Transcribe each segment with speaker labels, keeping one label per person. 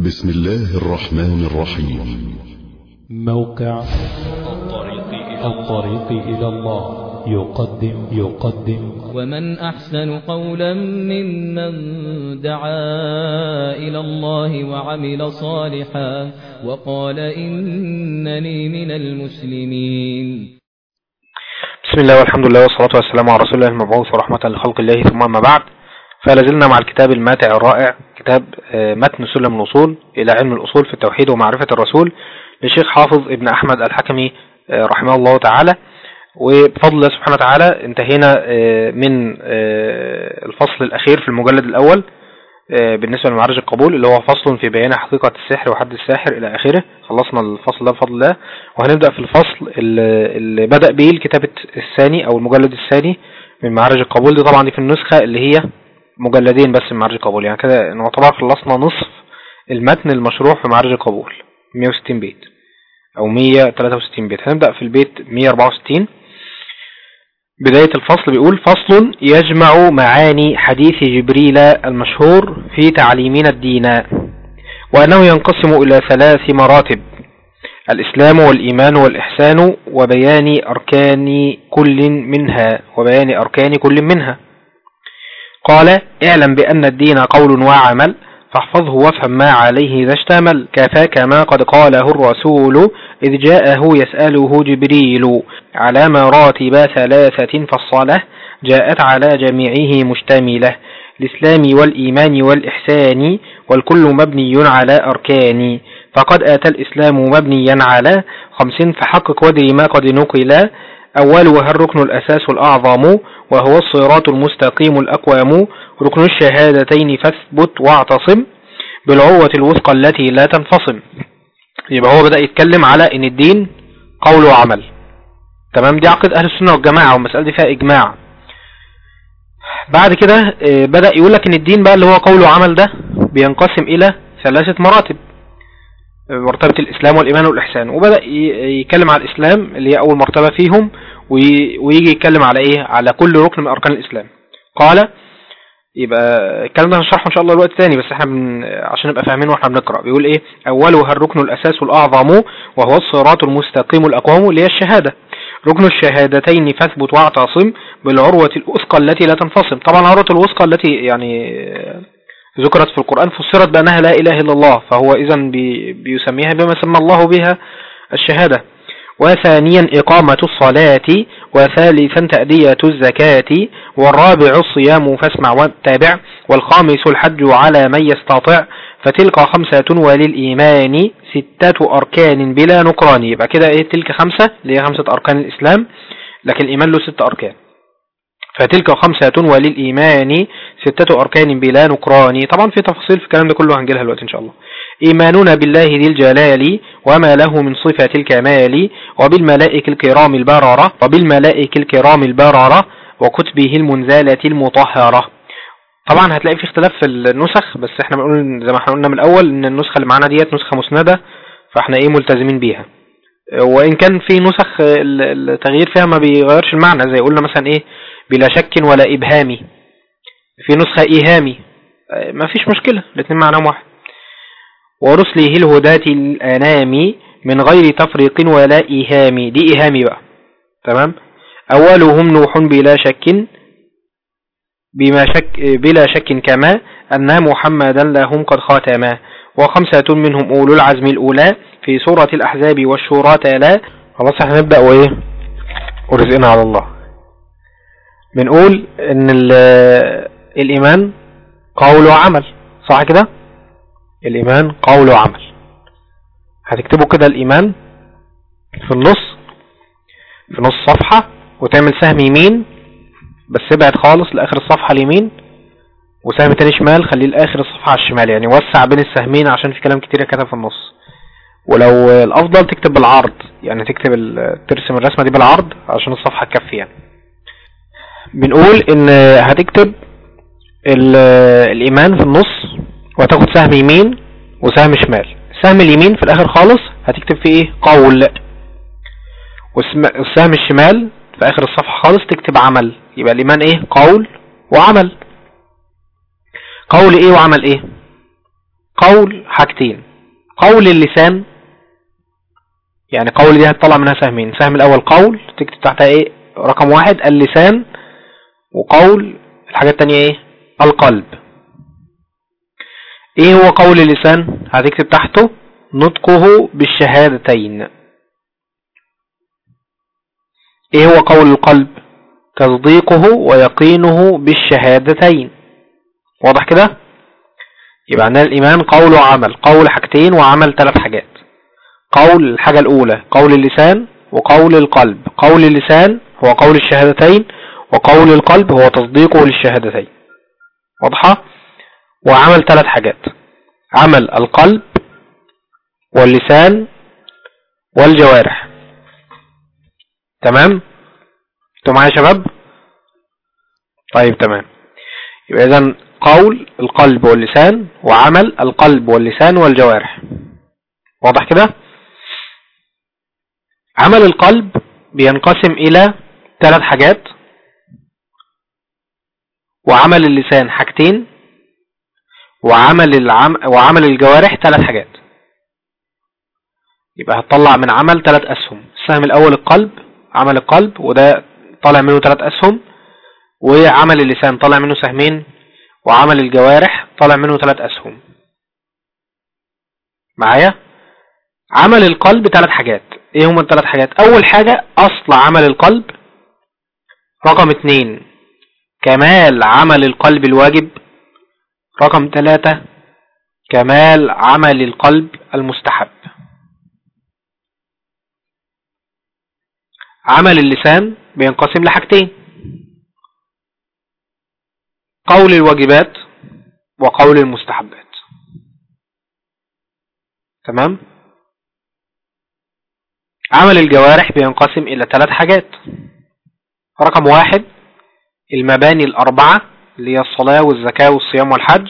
Speaker 1: بسم الله الرحمن الرحيم
Speaker 2: موقع الطريق إلى الله يقدم يقدم
Speaker 3: ومن أحسن قولا ممن دعا إلى الله وعمل صالحا وقال إنني من المسلمين
Speaker 4: بسم الله والحمد لله والصلاة والسلام على رسول الله المبعوث ورحمة لخلق الله ثم أما بعد فلازلنا مع الكتاب الماتع الرائع كتاب آه، متن سلم الوصول إلى علم الأصول في التوحيد ومعرفة الرسول للشيخ حافظ ابن أحمد الحكمي آه، رحمه الله تعالى وبفضل الله سبحانه وتعالى انتهينا آه، من آه، الفصل الأخير في المجلد الأول آه، بالنسبة لمعارج القبول اللي هو فصل في بيان حقيقة السحر وحد الساحر إلى آخره خلصنا الفصل ده بفضل الله وهنبدأ في الفصل اللي اللي بدأ به الكتاب الثاني أو المجلد الثاني من معارج القبول دي طبعا دي في النسخة اللي هي مجلدين بس من معارج القبول يعني كده نعتبر خلصنا نصف المتن المشروح في معارج القبول 160 بيت أو 163 بيت هنبدأ في البيت 164 بداية الفصل بيقول فصل يجمع معاني حديث جبريل المشهور في تعليمنا الدين وأنه ينقسم إلى ثلاث مراتب الإسلام والإيمان والإحسان وبيان أركان كل منها وبيان أركان كل منها قال اعلم بأن الدين قول وعمل فاحفظه وافهم ما عليه إذا اشتمل كفاك ما قد قاله الرسول إذ جاءه يسأله جبريل على مراتب ثلاثة فالصلاة جاءت على جميعه مشتملة الإسلام والإيمان والإحسان والكل مبني على أركان فقد آتى الإسلام مبنيا على خمس فحقق ودري ما قد نقل أولها الركن الأساس الأعظم وهو الصراط المستقيم الأقوام ركن الشهادتين فاثبت واعتصم بالعروة الوثقى التي لا تنفصم يبقى هو بدأ يتكلم على ان الدين قول وعمل تمام دي عقيدة اهل السنة والجماعة والمسألة دي فيها اجماع بعد كده آه، بدأ يقول لك ان الدين بقى اللي هو قول وعمل ده بينقسم الى ثلاثة مراتب آه، مرتبة الاسلام والايمان والاحسان وبدأ ي- يتكلم على الاسلام اللي هي اول مرتبة فيهم وي- ويجي يتكلم على ايه على كل ركن من اركان الاسلام قال يبقى الكلام ده هنشرحه ان شاء الله الوقت تاني بس احنا بن... عشان نبقى فاهمين واحنا بنقرا بيقول ايه اولها الركن الاساس الاعظم وهو الصراط المستقيم الاقوام اللي هي الشهاده ركن الشهادتين فاثبت واعتصم بالعروة الوثقى التي لا تنفصم طبعا العروة الوثقى التي يعني ذكرت في القرآن فسرت بأنها لا إله إلا الله فهو إذا بي... بيسميها بما سمى الله بها الشهادة وثانيا إقامة الصلاة وثالثا تأدية الزكاة والرابع الصيام فاسمع واتبع والخامس الحج على من يستطع فتلك خمسة وللإيمان ستة أركان بلا نكران يبقى كده إيه تلك خمسة اللي هي خمسة أركان الإسلام لكن الإيمان له ست أركان فتلك خمسة وللإيمان ستة أركان بلا نكران طبعا في تفاصيل في الكلام ده كله هنجيلها دلوقتي إن شاء الله إيماننا بالله ذي الجلال وما له من صفة الكمال وبالملائكة الكرام البررة وبالملائكة الكرام البررة وكتبه المنزلة المطهرة طبعا هتلاقي في اختلاف في النسخ بس احنا بنقول زي ما احنا قلنا من الأول إن النسخة اللي معانا ديت نسخة مسندة فاحنا ايه ملتزمين بيها وإن كان في نسخ ال- التغيير فيها ما بيغيرش المعنى زي قلنا مثلا ايه بلا شك ولا إبهامي في نسخة إيهامي اه، ما فيش مشكلة الاتنين معناهم واحد ورسله الهداة الأنام من غير تفريق ولا إيهام دي إيهامي بقى تمام أولهم نوح بلا شك بما شك بلا شك كما أن محمدا لهم قد خاتما وخمسة منهم أولو العزم الأولى في سورة الأحزاب والشورى تالا خلاص احنا نبدأ وإيه ورزقنا على الله بنقول إن ال- الإيمان قول وعمل صح كده الإيمان قول وعمل هتكتبوا كده الإيمان في النص في نص صفحة وتعمل سهم يمين بس ابعد خالص لآخر الصفحة اليمين وسهم تاني شمال خليه لآخر الصفحة على الشمال يعني وسع بين السهمين عشان في كلام كتير كتب في النص ولو الأفضل تكتب بالعرض يعني تكتب ال- ترسم الرسمة دي بالعرض عشان الصفحة تكفي يعني بنقول إن هتكتب ال- الإيمان في النص وهتاخد سهم يمين وسهم شمال السهم اليمين في الآخر خالص هتكتب فيه إيه قول والسم- والسهم الشمال في آخر الصفحة خالص تكتب عمل يبقى الإيمان إيه قول وعمل قول إيه وعمل إيه قول حاجتين قول اللسان يعني قول دي هتطلع منها سهمين السهم الاول قول تكتب تحتها ايه رقم واحد اللسان وقول الحاجة التانية ايه القلب ايه هو قول اللسان هتكتب تحته نطقه بالشهادتين ايه هو قول القلب تصديقه ويقينه بالشهادتين واضح كده يبقى عندنا الايمان قول وعمل قول حاجتين وعمل ثلاث حاجات قول الحاجة الاولى قول اللسان وقول القلب قول اللسان هو قول الشهادتين وقول القلب هو تصديقه للشهادتين واضحة وعمل ثلاث حاجات عمل القلب واللسان والجوارح تمام انتوا معايا يا شباب طيب تمام يبقى اذا قول القلب واللسان وعمل القلب واللسان والجوارح واضح كده عمل القلب بينقسم الى ثلاث حاجات وعمل اللسان حاجتين وعمل العم... وعمل الجوارح ثلاث حاجات يبقى هتطلع من عمل ثلاث اسهم السهم الاول القلب عمل القلب وده طالع منه ثلاث اسهم وعمل اللسان طالع منه سهمين وعمل الجوارح طالع منه ثلاث اسهم معايا عمل القلب ثلاث حاجات ايه هما الثلاث حاجات اول حاجة اصل عمل القلب رقم اتنين كمال عمل القلب الواجب رقم ثلاثة كمال عمل القلب المستحب عمل اللسان بينقسم لحاجتين قول الواجبات وقول المستحبات تمام عمل الجوارح بينقسم إلى ثلاث حاجات رقم واحد المباني الأربعة اللي هي الصلاة والزكاة والصيام والحج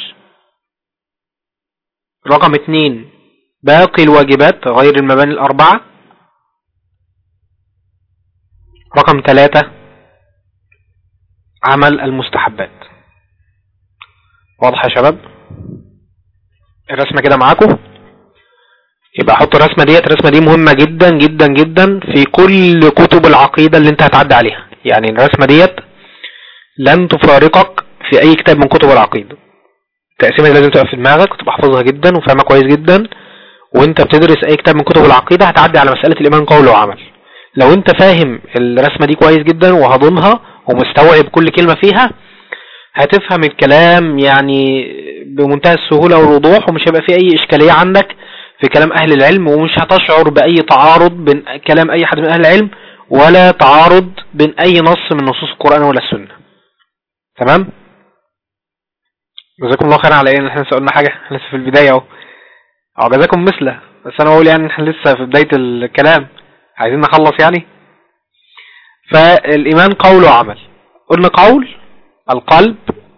Speaker 4: رقم اتنين باقي الواجبات غير المباني الأربعة رقم ثلاثة عمل المستحبات واضح يا شباب الرسمة كده معاكم يبقى احط الرسمة ديت الرسمة دي مهمة جدا جدا جدا في كل كتب العقيدة اللي انت هتعدي عليها يعني الرسمة ديت لن تفارقك في اي كتاب من كتب العقيدة التقسيمة دي لازم تبقى في دماغك وتبقى حافظها جدا وفاهمها كويس جدا وانت بتدرس اي كتاب من كتب العقيدة هتعدي على مسألة الايمان قول وعمل لو انت فاهم الرسمة دي كويس جدا وهضمها ومستوعب كل كلمة فيها هتفهم الكلام يعني بمنتهى السهولة والوضوح ومش هيبقى فيه اي اشكالية عندك في كلام اهل العلم ومش هتشعر باي تعارض بين كلام اي حد من اهل العلم ولا تعارض بين اي نص من نصوص القرآن ولا السنة تمام جزاكم الله خير على ايه احنا لسه قلنا حاجة لسه في البداية اهو او جزاكم مثله بس انا بقول يعني احنا لسه في بداية الكلام عايزين نخلص يعني فالايمان قول وعمل قلنا قول القلب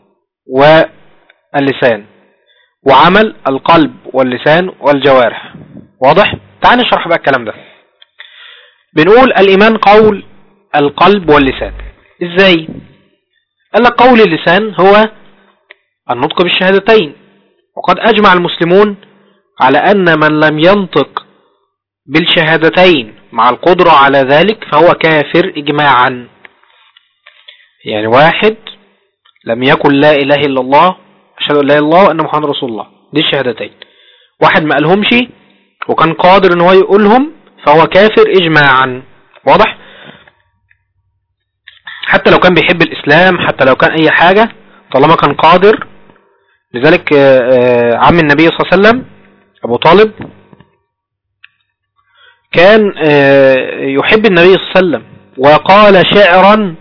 Speaker 4: واللسان وعمل القلب واللسان والجوارح واضح تعال نشرح بقى الكلام ده بنقول الايمان قول القلب واللسان ازاي قال لك قول اللسان هو النطق بالشهادتين وقد اجمع المسلمون على ان من لم ينطق بالشهادتين مع القدرة على ذلك فهو كافر اجماعا يعني واحد لم يكن لا اله الا الله اشهد ان لا اله الا الله وان محمد رسول الله دي الشهادتين واحد ما قالهمش وكان قادر ان هو يقولهم فهو كافر اجماعا واضح حتى لو كان بيحب الاسلام حتى لو كان اي حاجة طالما كان قادر لذلك عم النبي صلى الله عليه وسلم ابو طالب كان يحب النبي صلى الله عليه وسلم وقال شعرا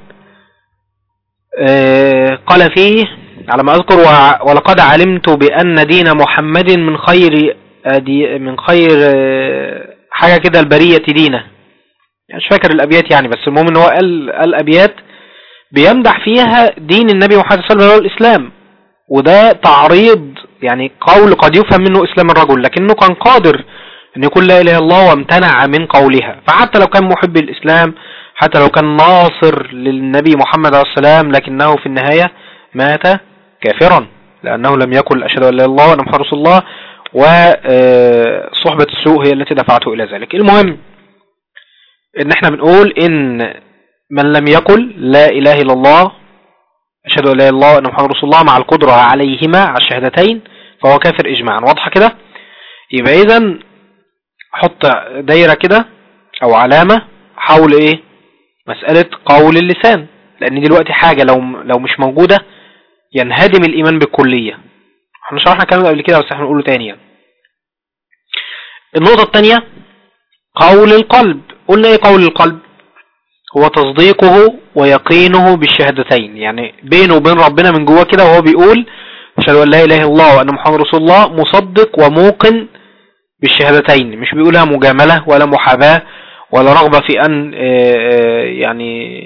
Speaker 4: قال فيه على ما أذكر ولقد علمت بأن دين محمد من خير من خير حاجة كده البرية دينه يعني مش فاكر الأبيات يعني بس المهم ان هو قال الأبيات بيمدح فيها دين النبي محمد صلى الله عليه وسلم الإسلام وده تعريض يعني قول قد يفهم منه إسلام الرجل لكنه كان قادر ان يكون لا اله الا الله وامتنع من قولها فحتى لو كان محب الاسلام حتى لو كان ناصر للنبي محمد عليه السلام لكنه في النهاية مات كافرا لانه لم يقل اشهد ان لا اله الا الله وان محمد رسول الله وصحبة السوء هي التي دفعته إلى ذلك المهم إن احنا بنقول إن من لم يقل لا إله إلا الله أشهد أن لا إله إلا الله وأن محمد رسول الله مع القدرة عليهما على الشهادتين فهو كافر إجماعا واضحة كده يبقى إذا حط دايرة كده أو علامة حول إيه مسألة قول اللسان لأن دلوقتي حاجة لو لو مش موجودة ينهدم الإيمان بالكلية احنا شرحنا الكلام ده قبل كده بس احنا نقوله تاني يعني. النقطة الثانية قول القلب قلنا ايه قول القلب هو تصديقه ويقينه بالشهادتين يعني بينه وبين ربنا من جوه كده وهو بيقول أشهد أن لا إله إلا الله وأن محمد رسول الله مصدق وموقن بالشهادتين مش بيقولها مجاملة ولا محاباة ولا رغبة في أن يعني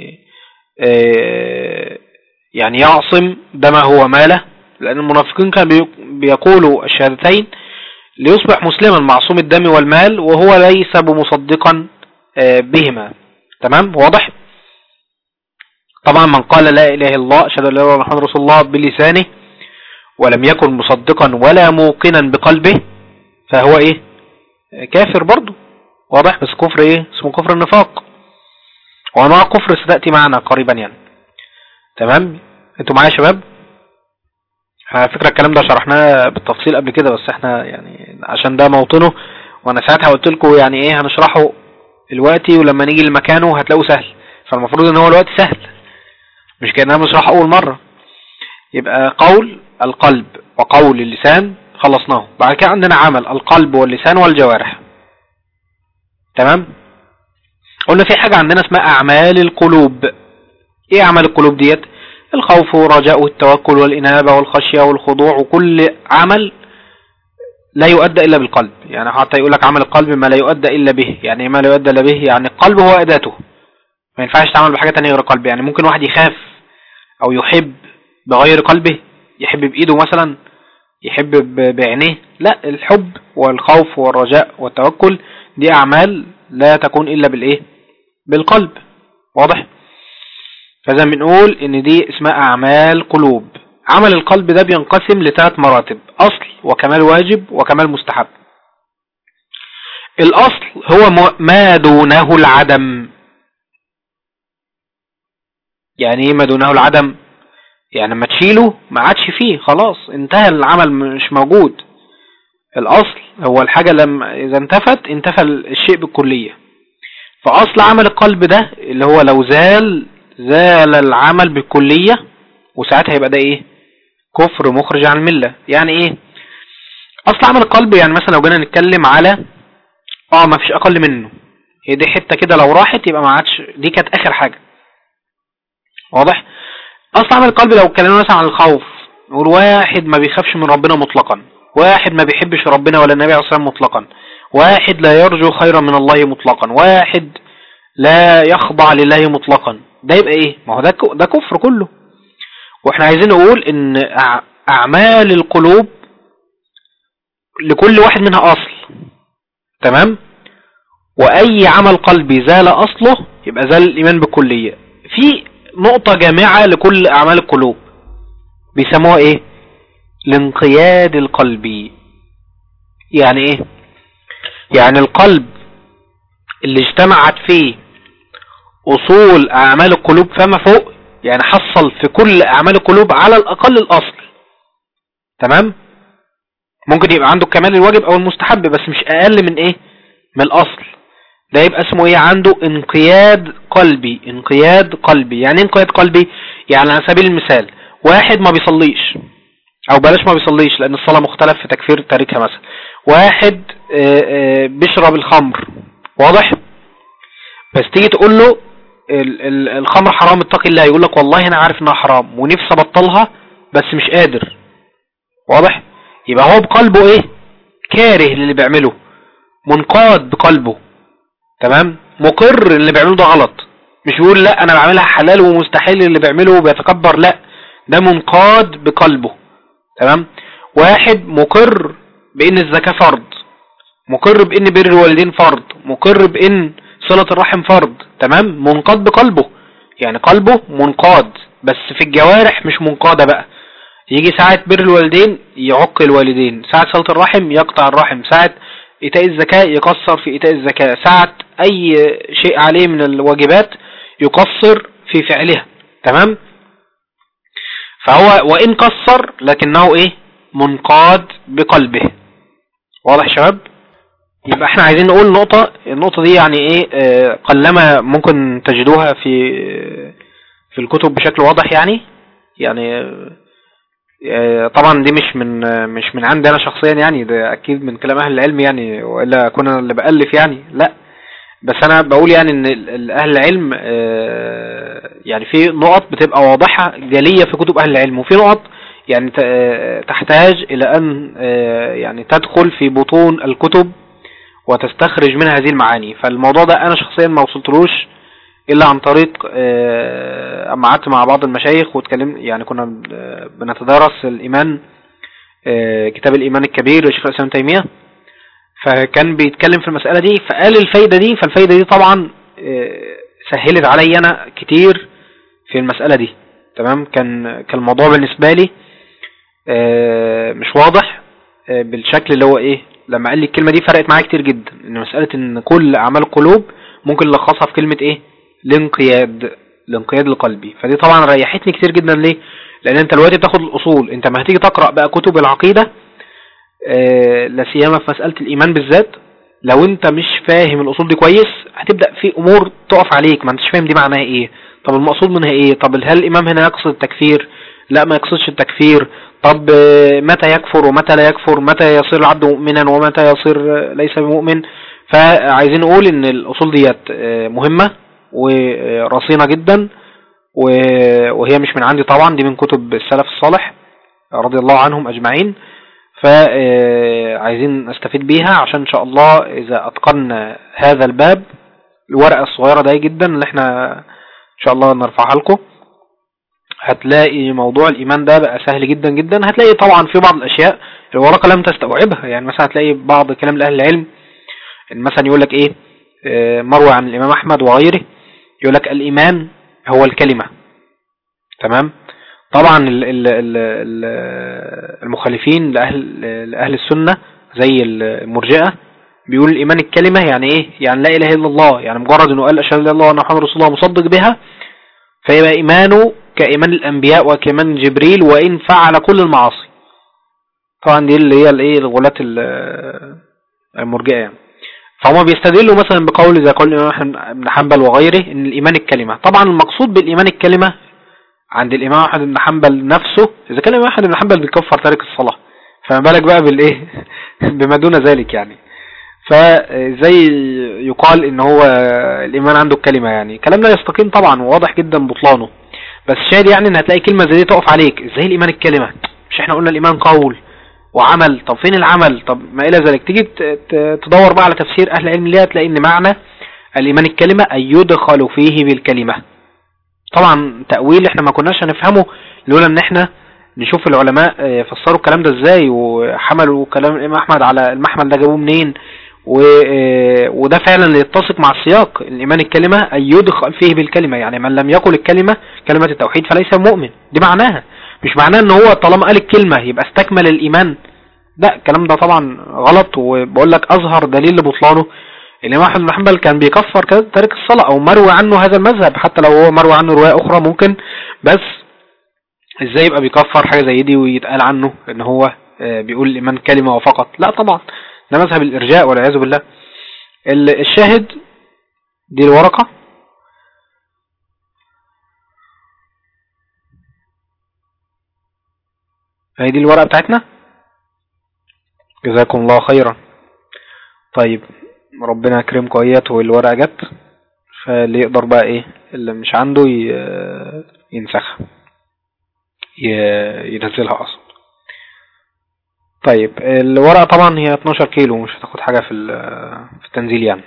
Speaker 4: يعني يعصم دمه وماله لأن المنافقين كانوا بيقولوا الشهادتين ليصبح مسلما معصوم الدم والمال وهو ليس بمصدقا بهما تمام واضح طبعا من قال لا إله إلا الله أشهد أن لا إله إلا الله محمد رسول الله بلسانه ولم يكن مصدقا ولا موقنا بقلبه فهو إيه كافر برضه واضح بس كفر إيه اسمه كفر النفاق وأنواع كفر ستأتي معنا قريبا يعني تمام انتوا معايا يا شباب على فكرة الكلام ده شرحناه بالتفصيل قبل كده بس احنا يعني عشان ده موطنه وانا ساعتها قلت لكم يعني ايه هنشرحه دلوقتي ولما نيجي لمكانه هتلاقوه سهل فالمفروض ان هو الوقت سهل مش كأننا بنشرحه اول مرة يبقى قول القلب وقول اللسان خلصناه بعد كده عندنا عمل القلب واللسان والجوارح تمام قلنا في حاجة عندنا اسمها اعمال القلوب ايه اعمال القلوب ديت الخوف والرجاء والتوكل والإنابة والخشية والخضوع وكل عمل لا يؤدى إلا بالقلب يعني حتى يقول لك عمل القلب ما لا يؤدى إلا به يعني ما لا يؤدى إلا به يعني القلب هو أداته ما ينفعش تعمل بحاجة تانية غير القلب يعني ممكن واحد يخاف أو يحب بغير قلبه يحب بإيده مثلا يحب بعينيه لا الحب والخوف والرجاء والتوكل دي أعمال لا تكون إلا بالإيه بالقلب واضح فإذا بنقول إن دي اسمها أعمال قلوب عمل القلب ده بينقسم لثلاث مراتب أصل وكمال واجب وكمال مستحب الأصل هو ما دونه العدم يعني ايه ما دونه العدم يعني لما تشيله ما عادش فيه خلاص انتهى العمل مش موجود الأصل هو الحاجة لما إذا انتفت انتفى الشيء بالكلية فأصل عمل القلب ده اللي هو لو زال زال العمل بالكلية وساعتها يبقى ده ايه كفر مخرج عن الملة يعني ايه اصل عمل القلب يعني مثلا لو جينا نتكلم على اه ما فيش اقل منه هي دي حتة كده لو راحت يبقى ما عادش دي كانت اخر حاجة واضح اصل عمل القلب لو اتكلمنا مثلا عن الخوف نقول واحد ما بيخافش من ربنا مطلقا واحد ما بيحبش ربنا ولا النبي عليه الصلاة والسلام مطلقا واحد لا يرجو خيرا من الله مطلقا واحد لا يخضع لله مطلقا ده يبقى ايه ما هو ده ده كفر كله واحنا عايزين نقول ان اعمال القلوب لكل واحد منها اصل تمام واي عمل قلبي زال اصله يبقى زال الايمان بالكلية في نقطة جامعة لكل اعمال القلوب بيسموها ايه الانقياد القلبي يعني ايه يعني القلب اللي اجتمعت فيه أصول أعمال القلوب فما فوق يعني حصل في كل أعمال القلوب على الأقل الأصل تمام ممكن يبقى عنده كمال الواجب أو المستحب بس مش أقل من إيه من الأصل ده يبقى اسمه إيه عنده انقياد قلبي انقياد قلبي يعني انقياد قلبي يعني على سبيل المثال واحد ما بيصليش أو بلاش ما بيصليش لأن الصلاة مختلف في تكفير تاركها مثلا واحد بيشرب الخمر واضح بس تيجي تقول له الخمر حرام اتقي الله يقول لك والله انا عارف انها حرام ونفسي ابطلها بس مش قادر واضح يبقى هو بقلبه ايه كاره للي بيعمله منقاد بقلبه تمام مقر اللي بيعمله ده غلط مش بيقول لا انا بعملها حلال ومستحيل اللي بيعمله وبيتكبر لا ده منقاد بقلبه تمام واحد مقر بان الزكاة فرض مقر بان بر الوالدين فرض مقر بان صلة الرحم فرض تمام منقاد بقلبه يعني قلبه منقاد بس في الجوارح مش منقادة بقى يجي ساعة بر الوالدين يعق الوالدين ساعة صلة الرحم يقطع الرحم ساعة إيتاء الزكاة يقصر في إيتاء الزكاة ساعة أي شيء عليه من الواجبات يقصر في فعلها تمام فهو وإن قصر لكنه إيه منقاد بقلبه واضح شباب يبقى احنا عايزين نقول نقطة النقطة دي يعني ايه آه قلما ممكن تجدوها في في الكتب بشكل واضح يعني يعني آه طبعا دي مش من مش من عندي انا شخصيا يعني ده اكيد من كلام اهل العلم يعني والا اكون انا اللي بالف يعني لا بس انا بقول يعني ان اهل العلم آه يعني في نقط بتبقى واضحة جلية في كتب اهل العلم وفي نقط يعني تحتاج الى ان يعني تدخل في بطون الكتب وتستخرج منها هذه المعاني فالموضوع ده انا شخصيا ما وصلتلوش الا عن طريق اما قعدت مع بعض المشايخ واتكلم يعني كنا بنتدارس الايمان كتاب الايمان الكبير لشيخ الاسلام تيميه فكان بيتكلم في المسألة دي فقال الفايدة دي فالفايدة دي طبعا سهلت علي انا كتير في المسألة دي تمام كان كان الموضوع بالنسبة لي مش واضح بالشكل اللي هو ايه لما قال لي الكلمة دي فرقت معايا كتير جدا ان مسألة ان كل اعمال القلوب ممكن نلخصها في كلمة ايه الانقياد الانقياد لقلبي فدي طبعا ريحتني كتير جدا ليه لان انت دلوقتي بتاخد الاصول انت ما هتيجي تقرأ بقى كتب العقيدة اه لا سيما في مسألة الايمان بالذات لو انت مش فاهم الاصول دي كويس هتبدأ في امور تقف عليك ما انتش فاهم دي معناها ايه طب المقصود منها ايه طب هل الامام هنا يقصد التكفير لا ما يقصدش التكفير طب متى يكفر ومتى لا يكفر متى يصير العبد مؤمنا ومتى يصير ليس بمؤمن فعايزين نقول ان الاصول ديت مهمة ورصينة جدا وهي مش من عندي طبعا دي من كتب السلف الصالح رضي الله عنهم اجمعين فعايزين نستفيد بيها عشان ان شاء الله اذا اتقنا هذا الباب الورقة الصغيرة ده جدا اللي احنا ان شاء الله نرفعها لكم هتلاقي موضوع الايمان ده بقى سهل جدا جدا هتلاقي طبعا في بعض الاشياء الورقة لم تستوعبها يعني مثلا هتلاقي بعض كلام الاهل العلم مثلا يقول لك ايه مروي عن الامام احمد وغيره يقول لك الايمان هو الكلمة تمام طبعا ال ال ال المخالفين لأهل, لأهل السنة زي المرجئة بيقول الإيمان الكلمة يعني إيه يعني لا إله إلا الله يعني مجرد أنه قال أشهد أن لا إله إلا الله محمد رسول الله مصدق بها فيبقى إيمانه كإيمان الأنبياء وكإيمان جبريل وإن فعل كل المعاصي طبعا دي اللي هي الإيه الغلاة المرجئة يعني فهم بيستدلوا مثلا بقول زي قول الإمام ابن حنبل وغيره إن الإيمان الكلمة طبعا المقصود بالإيمان الكلمة عند الإمام أحمد بن حنبل نفسه إذا كان الإمام أحمد بن حنبل بيكفر تارك الصلاة فما بالك بقى بالإيه بما دون ذلك يعني فزي يقال إن هو الإيمان عنده الكلمة يعني كلام لا يستقيم طبعا وواضح جدا بطلانه بس شاهد يعني إن هتلاقي كلمة زي دي تقف عليك إزاي الإيمان الكلمة مش إحنا قلنا الإيمان قول وعمل طب فين العمل طب ما إلى ذلك تيجي تدور بقى على تفسير أهل العلم ليها تلاقي إن معنى الإيمان الكلمة أن يدخل فيه بالكلمة طبعا تأويل احنا ما كناش هنفهمه لولا ان احنا نشوف العلماء فسروا الكلام ده ازاي وحملوا كلام الامام احمد على المحمل ده جابوه منين وده فعلا اللي يتسق مع السياق الايمان الكلمة ان يدخل فيه بالكلمة يعني من لم يقل الكلمة كلمة التوحيد فليس مؤمن دي معناها مش معناه ان هو طالما قال الكلمة يبقى استكمل الايمان لا الكلام ده طبعا غلط وبقول لك اظهر دليل لبطلانه الإمام أحمد بن حنبل كان بيكفر تارك الصلاة أو مروي عنه هذا المذهب حتى لو هو مروي عنه رواية أخرى ممكن بس إزاي يبقى بيكفر حاجة زي دي ويتقال عنه إن هو بيقول الإيمان كلمة وفقط لا طبعا ده مذهب الإرجاء والعياذ بالله الشاهد دي الورقة هي دي الورقة بتاعتنا جزاكم الله خيرا طيب ربنا يكرمكم ايات والورقة جت فاللي يقدر بقى ايه اللي مش عنده ينسخها ينزلها اصلا طيب الورقة طبعا هي 12 كيلو مش هتاخد حاجة في في التنزيل يعني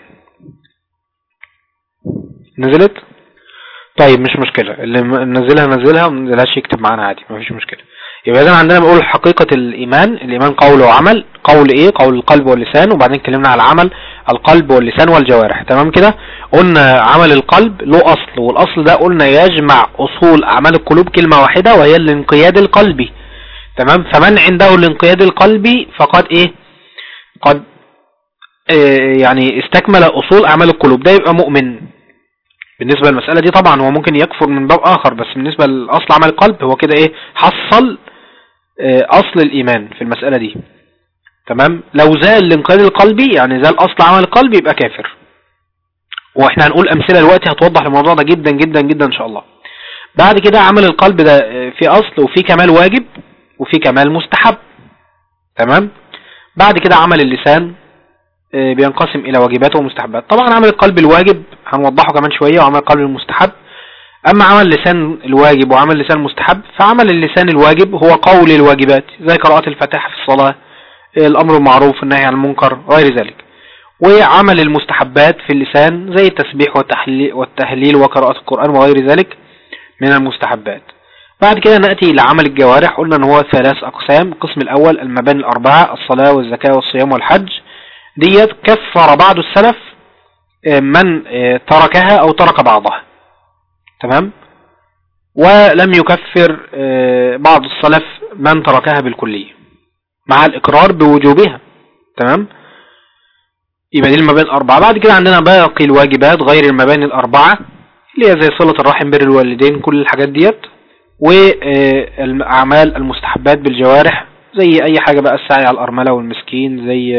Speaker 4: نزلت طيب مش مشكلة اللي نزلها نزلها ومنزلهاش يكتب معانا عادي مفيش مشكلة يبقى اذا عندنا بنقول حقيقة الإيمان الإيمان قول وعمل قول إيه قول القلب واللسان وبعدين اتكلمنا على عمل القلب واللسان والجوارح تمام كده قلنا عمل القلب له أصل والأصل ده قلنا يجمع أصول أعمال القلوب كلمة واحدة وهي الانقياد القلبي تمام فمن عنده الانقياد القلبي فقد ايه قد آه يعني استكمل اصول اعمال القلوب ده يبقى مؤمن بالنسبة للمسألة دي طبعا هو ممكن يكفر من باب اخر بس بالنسبة لاصل عمل القلب هو كده ايه حصل آه اصل الايمان في المسألة دي تمام لو زال الانقياد القلبي يعني زال اصل عمل القلب يبقى كافر واحنا هنقول امثلة دلوقتي هتوضح الموضوع ده جدا جدا جدا ان شاء الله بعد كده عمل القلب ده في اصل وفي كمال واجب وفي كمال مستحب تمام بعد كده عمل اللسان بينقسم الى واجبات ومستحبات طبعا عمل القلب الواجب هنوضحه كمان شوية وعمل القلب المستحب اما عمل اللسان الواجب وعمل اللسان المستحب فعمل اللسان الواجب هو قول الواجبات زي قراءة الفاتحة في الصلاة الامر المعروف والنهي عن المنكر غير ذلك وعمل المستحبات في اللسان زي التسبيح والتهليل وقراءة القرآن وغير ذلك من المستحبات بعد كده نأتي لعمل الجوارح قلنا ان هو ثلاث اقسام القسم الاول المباني الاربعة الصلاة والزكاة والصيام والحج ديت كفر بعض السلف من تركها او ترك بعضها تمام ولم يكفر بعض السلف من تركها بالكلية مع الاقرار بوجوبها تمام يبقى دي المباني الاربعة بعد كده عندنا باقي الواجبات غير المباني الاربعة اللي هي زي صلة الرحم بر الوالدين كل الحاجات ديت والأعمال المستحبات بالجوارح زي أي حاجة بقى السعي على الأرملة والمسكين زي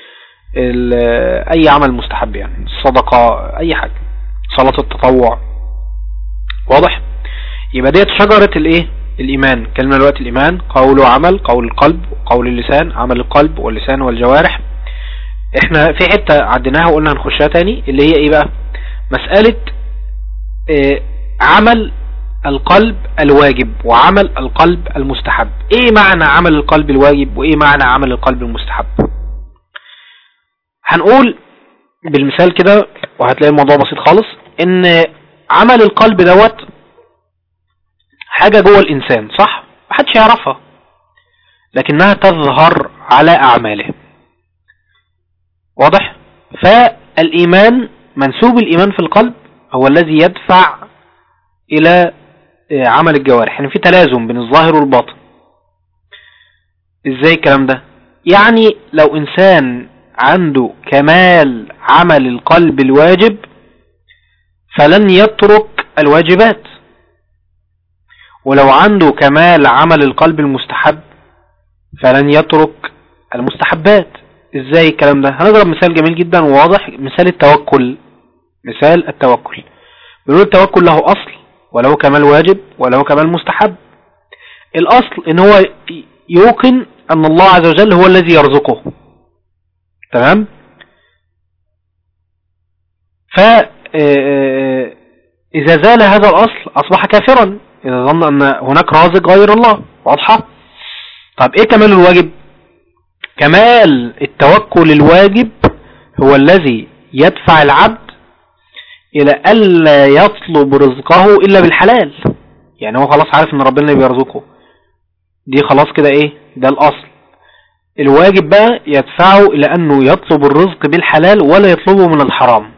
Speaker 4: أي عمل مستحب يعني الصدقة أي حاجة صلاة التطوع واضح يبقى ديت شجرة الايه الإيمان كلمة الوقت الإيمان قول وعمل قول القلب وقول اللسان عمل القلب واللسان والجوارح احنا في حتة عديناها وقلنا هنخشها تاني اللي هي ايه بقى مسألة اه عمل القلب الواجب وعمل القلب المستحب ايه معنى عمل القلب الواجب وايه معنى عمل القلب المستحب هنقول بالمثال كده وهتلاقي الموضوع بسيط خالص ان عمل القلب دوت حاجة جوه الانسان صح محدش يعرفها لكنها تظهر على اعماله واضح فالايمان منسوب الايمان في القلب هو الذي يدفع الى عمل الجوارح يعني في تلازم بين الظاهر والباطن ازاي الكلام ده يعني لو انسان عنده كمال عمل القلب الواجب فلن يترك الواجبات ولو عنده كمال عمل القلب المستحب فلن يترك المستحبات ازاي الكلام ده هنضرب مثال جميل جدا وواضح مثال التوكل مثال التوكل بنقول التوكل له اصل وله كمال واجب وله كمال مستحب الاصل ان هو يوقن ان الله عز وجل هو الذي يرزقه تمام ف اذا زال هذا الاصل اصبح كافرا اذا ظن ان هناك رازق غير الله واضحه طب ايه كمال الواجب كمال التوكل الواجب هو الذي يدفع العبد الى الا يطلب رزقه الا بالحلال يعني هو خلاص عارف ان ربنا بيرزقه دي خلاص كده ايه ده الاصل الواجب بقى يدفعه الى انه يطلب الرزق بالحلال ولا يطلبه من الحرام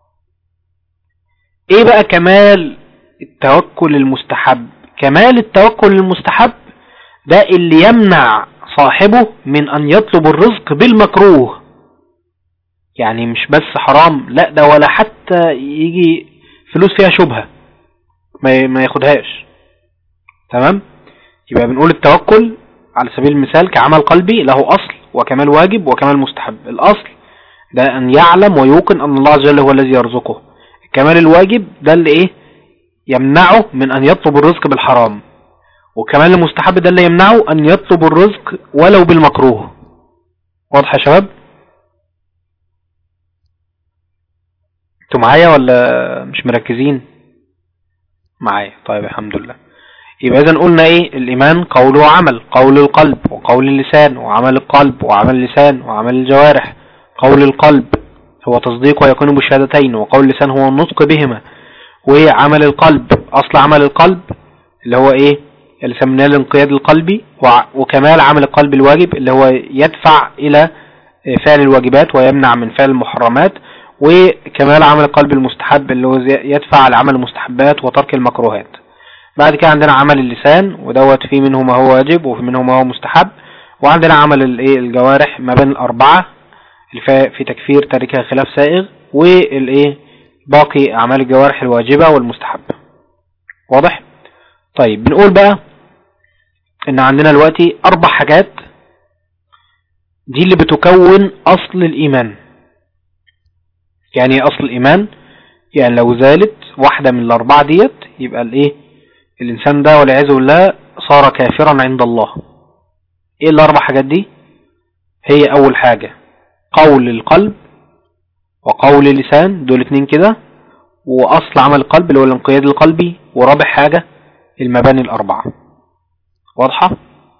Speaker 4: ايه بقى كمال التوكل المستحب كمال التوكل المستحب ده اللي يمنع صاحبه من ان يطلب الرزق بالمكروه يعني مش بس حرام لا ده ولا حتى يجي فلوس فيها شبهة ما ياخدهاش تمام يبقى بنقول التوكل على سبيل المثال كعمل قلبي له أصل وكمال واجب وكمال مستحب الأصل ده أن يعلم ويوقن أن الله عز وجل هو الذي يرزقه الكمال الواجب ده اللي إيه يمنعه من أن يطلب الرزق بالحرام وكمال المستحب ده اللي يمنعه أن يطلب الرزق ولو بالمكروه واضح يا شباب انتوا معايا ولا مش مركزين معايا طيب الحمد لله يبقى اذا قلنا ايه الايمان قول وعمل قول القلب وقول اللسان وعمل القلب وعمل اللسان وعمل الجوارح قول القلب هو تصديق ويكون بالشهادتين وقول اللسان هو النطق بهما وعمل القلب اصل عمل القلب اللي هو ايه اللي سميناه الانقياد القلبي وكمال عمل القلب الواجب اللي هو يدفع الى فعل الواجبات ويمنع من فعل المحرمات وكمال عمل القلب المستحب اللي هو يدفع على عمل المستحبات وترك المكروهات بعد كده عندنا عمل اللسان ودوت في منه ما هو واجب وفي منه ما هو مستحب وعندنا عمل الايه الجوارح ما بين الأربعة اللي في في تكفير تاركها خلاف سائغ والايه باقي أعمال الجوارح الواجبة والمستحبة واضح؟ طيب بنقول بقى ان عندنا دلوقتي أربع حاجات دي اللي بتكون أصل الإيمان يعني ايه أصل الإيمان يعني لو زالت واحدة من الأربعة ديت يبقى الايه الإنسان ده والعياذ بالله صار كافرا عند الله ايه الأربع حاجات دي هي أول حاجة قول القلب وقول اللسان دول اتنين كده وأصل عمل القلب اللي هو الانقياد القلبي ورابع حاجة المباني الأربعة واضحة؟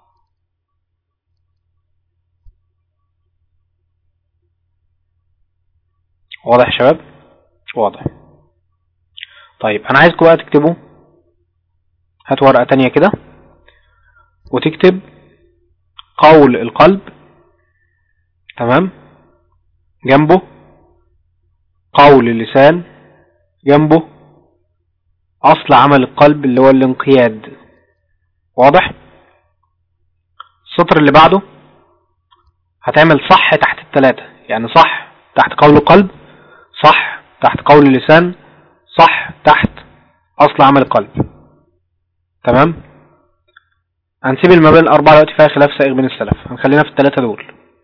Speaker 4: واضح يا شباب؟ واضح طيب أنا عايزكم بقى تكتبوا هات ورقة تانية كده وتكتب قول القلب تمام جنبه قول اللسان جنبه أصل عمل القلب اللي هو الانقياد واضح السطر اللي بعده هتعمل صح تحت التلاتة يعني صح تحت قول القلب صح تحت قول اللسان صح تحت أصل عمل القلب تمام هنسيب المباني الأربعة دلوقتي فيها خلاف سائغ بين السلف هنخلينا في التلاتة دول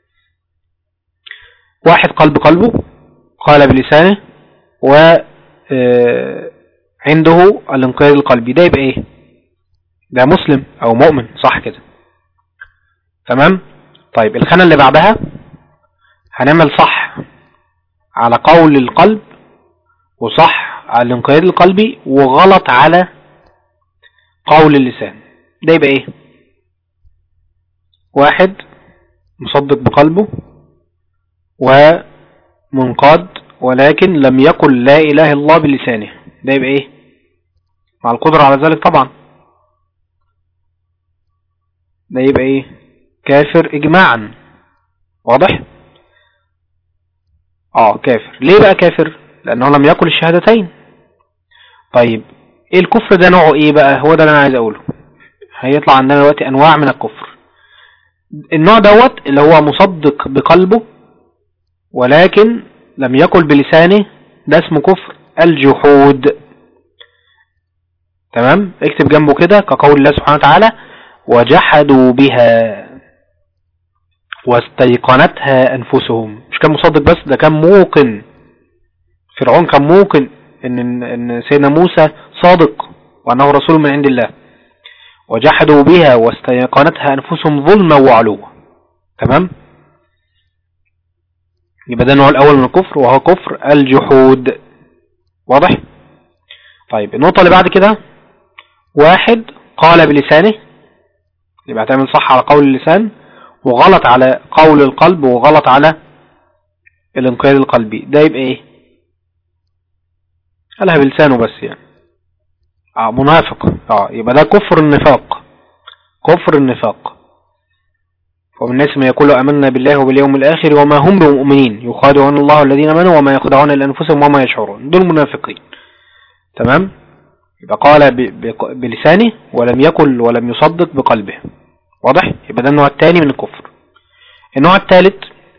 Speaker 4: واحد قلب قلبه قال بلسانه و عنده الانقياد القلبي ده يبقى ايه ده مسلم او مؤمن صح كده تمام طيب الخانة اللي بعدها هنعمل صح على قول القلب وصح على الانقياد القلبي وغلط على قول اللسان ده يبقى ايه واحد مصدق بقلبه ومنقاد ولكن لم يقل لا إله إلا الله بلسانه ده يبقى ايه مع القدرة على ذلك طبعا ده يبقى ايه كافر اجماعا واضح اه كافر ليه بقى كافر لانه لم يقل الشهادتين طيب ايه الكفر ده نوعه ايه بقى هو ده اللي انا عايز اقوله هيطلع عندنا دلوقتي انواع من الكفر النوع دوت اللي هو مصدق بقلبه ولكن لم يقل بلسانه ده اسمه كفر الجحود تمام اكتب جنبه كده كقول الله سبحانه وتعالى وجحدوا بها واستيقنتها انفسهم مش كان مصدق بس ده كان موقن فرعون كان موقن ان ان سيدنا موسى صادق وانه رسول من عند الله وجحدوا بها واستيقنتها انفسهم ظلما وعلوا تمام يبقى ده النوع الاول من الكفر وهو كفر الجحود واضح طيب النقطة اللي بعد كده واحد قال بلسانه يبقى هتعمل صح على قول اللسان وغلط على قول القلب وغلط على الانقياد القلبي ده يبقى ايه قالها بلسانه بس يعني اه منافق اه يبقى ده كفر النفاق كفر النفاق ومن الناس من يقول امنا بالله وباليوم الاخر وما هم بمؤمنين يخادعون الله الذين امنوا وما يخدعون الا انفسهم وما يشعرون دول منافقين تمام يبقى قال بلسانه ولم يقل ولم يصدق بقلبه واضح يبقى ده النوع الثاني من الكفر النوع الثالث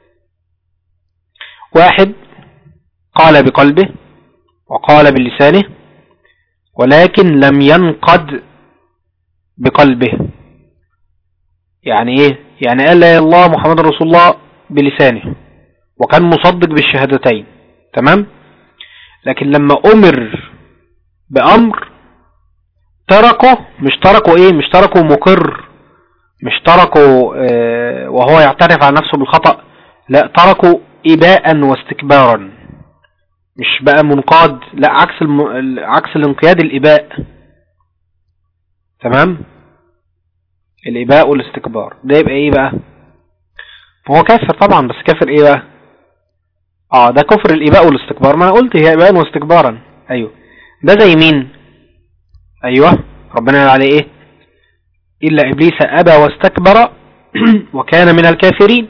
Speaker 4: واحد قال بقلبه وقال بلسانه ولكن لم ينقد بقلبه يعني ايه يعني قال لا الله محمد رسول الله بلسانه وكان مصدق بالشهادتين تمام لكن لما امر بامر تركه مش تركه ايه مش تركه مقر مش تركه اه وهو يعترف على نفسه بالخطأ لا تركه اباء واستكبارا مش بقى منقاد لا عكس الم... عكس الانقياد الاباء تمام الاباء والاستكبار ده يبقى ايه بقى هو كافر طبعا بس كافر ايه بقى اه ده كفر الاباء والاستكبار ما انا قلت هي اباء واستكبارا ايوه ده زي مين ايوه ربنا قال عليه ايه الا ابليس ابى واستكبر وكان من الكافرين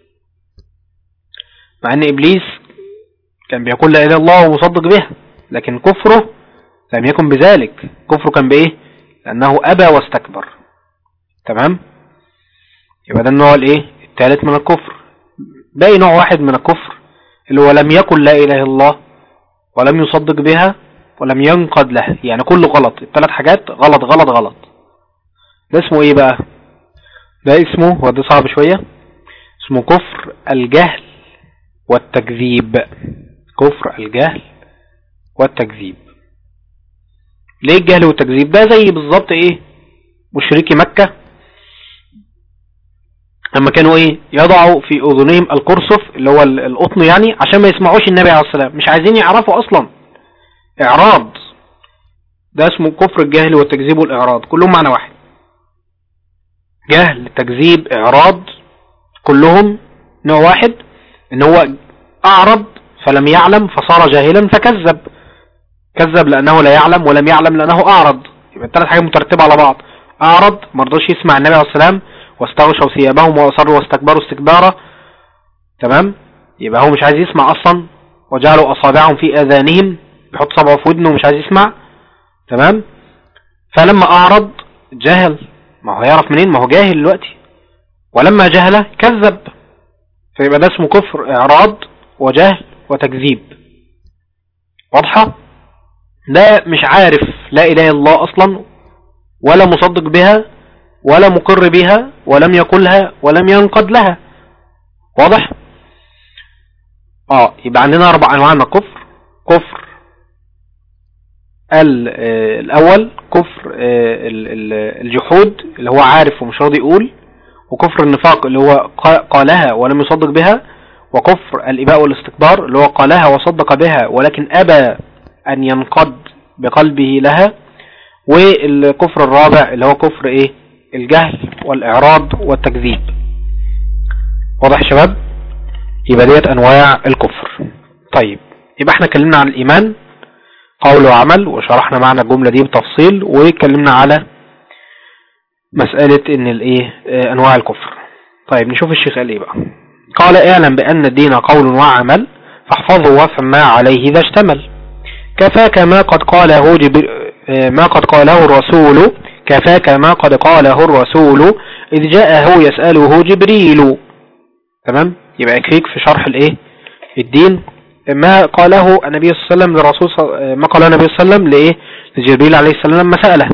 Speaker 4: مع ان ابليس كان بيقول لا اله الا الله ومصدق بها لكن كفره لم يكن بذلك كفره كان بايه لأنه أبى واستكبر تمام يبقى ده النوع الايه الثالث من الكفر باقي نوع واحد من الكفر اللي هو لم يكن لا إله إلا الله ولم يصدق بها ولم ينقد لها يعني كله غلط الثلاث حاجات غلط غلط غلط ده اسمه ايه بقى ده اسمه وده صعب شوية اسمه كفر الجهل والتكذيب كفر الجهل والتكذيب ليه الجهل والتكذيب ده زي بالظبط ايه مشركي مكة لما كانوا ايه يضعوا في اذنهم القرصف اللي هو القطن يعني عشان ما يسمعوش النبي عليه السلام مش عايزين يعرفوا اصلا اعراض ده اسمه كفر الجهل والتكذيب والاعراض كلهم معنى واحد جهل تكذيب اعراض كلهم نوع واحد ان هو اعرض فلم يعلم فصار جاهلا فكذب كذب لانه لا يعلم ولم يعلم لانه اعرض يبقى الثلاث حاجات مترتبه على بعض اعرض ما رضاش يسمع النبي عليه السلام واستغشوا ثيابهم واصروا واستكبروا استكبارا تمام يبقى هو مش عايز يسمع اصلا وجعلوا اصابعهم في اذانهم بيحط صبعه في ودنه ومش عايز يسمع تمام فلما اعرض جهل ما هو يعرف منين ما هو جاهل دلوقتي ولما جهل كذب فيبقى ده اسمه كفر اعراض وجهل وتكذيب واضحة ده مش عارف لا اله الا الله اصلا ولا مصدق بها ولا مقر بها ولم يقلها ولم ينقد لها واضح اه يبقى عندنا اربع انواع من الكفر كفر الاول كفر الجحود اللي هو عارف ومش راضي يقول وكفر النفاق اللي هو قالها ولم يصدق بها وكفر الإباء والاستكبار اللي هو قالها وصدق بها ولكن أبى أن ينقد بقلبه لها والكفر الرابع اللي هو كفر إيه الجهل والإعراض والتكذيب واضح يا شباب يبقى ديت أنواع الكفر طيب يبقى احنا اتكلمنا عن الإيمان قول وعمل وشرحنا معنى الجملة دي بتفصيل واتكلمنا على مسألة ان الايه انواع الكفر طيب نشوف الشيخ قال ايه بقى قال اعلم بان الدين قول وعمل فاحفظه وافهم ما عليه اذا اشتمل كفاك ما قد قاله جبر ما قد قاله الرسول كفاك ما قد قاله الرسول اذ جاءه يسأله جبريل تمام يبقى يكفيك في شرح الايه الدين ما قاله النبي صلى الله عليه وسلم للرسول ما قاله النبي صلى الله عليه وسلم لايه لجبريل عليه السلام لما سأله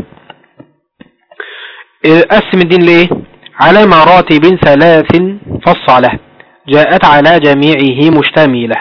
Speaker 4: قسم الدين ليه على مراتب ثلاث فصله جاءت على جميعه مشتملة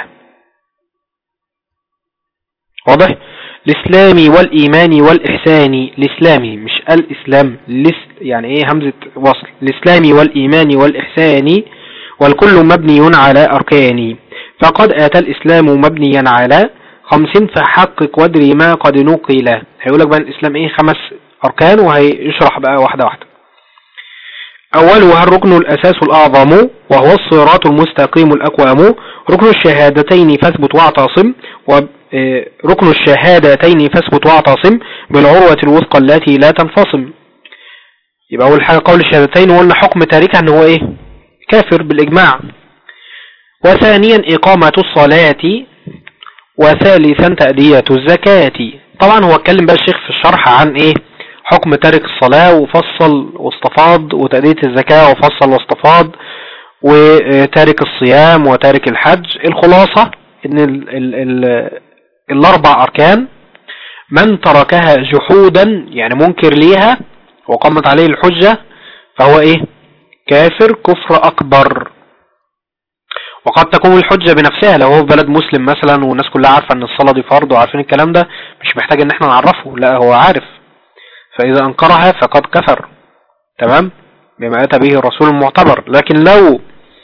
Speaker 4: واضح الإسلام والإيمان والإحسان الإسلام مش الإسلام لس يعني إيه همزة وصل الإسلام والإيمان والإحسان والكل مبني على أركان فقد آتى الإسلام مبنيا على خمس فحقق وادري ما قد نقل هيقولك بقى الإسلام إيه خمس أركان وهيشرح بقى واحدة واحدة أولها الركن الأساس الأعظم وهو الصراط المستقيم الأقوام ركن الشهادتين فاثبت واعتصم ركن الشهادتين فاثبت واعتصم بالعروة الوثقى التي لا تنفصم يبقى أول حاجة قول الشهادتين وقلنا حكم تاركها أنه هو إيه كافر بالإجماع وثانيا إقامة الصلاة وثالثا تأدية الزكاة طبعا هو اتكلم بقى الشيخ في الشرح عن إيه حكم تارك الصلاة وفصل واستفاض وتأدية الزكاة وفصل واستفاض وتارك الصيام وتارك الحج الخلاصة ان ال ال ال الاربع اركان من تركها جحودا يعني منكر ليها وقامت عليه الحجة فهو ايه كافر كفر اكبر وقد تكون الحجة بنفسها لو هو في بلد مسلم مثلا والناس كلها عارفة ان الصلاة دي فرض وعارفين الكلام ده مش محتاج ان احنا نعرفه لا هو عارف فإذا أنكرها فقد كفر تمام بما أتى به الرسول المعتبر لكن لو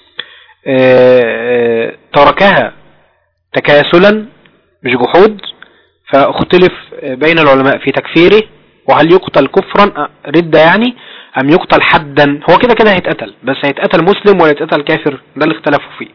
Speaker 4: تركها تكاسلا مش جحود فاختلف بين العلماء في تكفيره وهل يقتل كفرا ردة يعني أم يقتل حدا هو كده كده هيتقتل بس هيتقتل مسلم ولا يتقتل كافر ده اللي اختلفوا فيه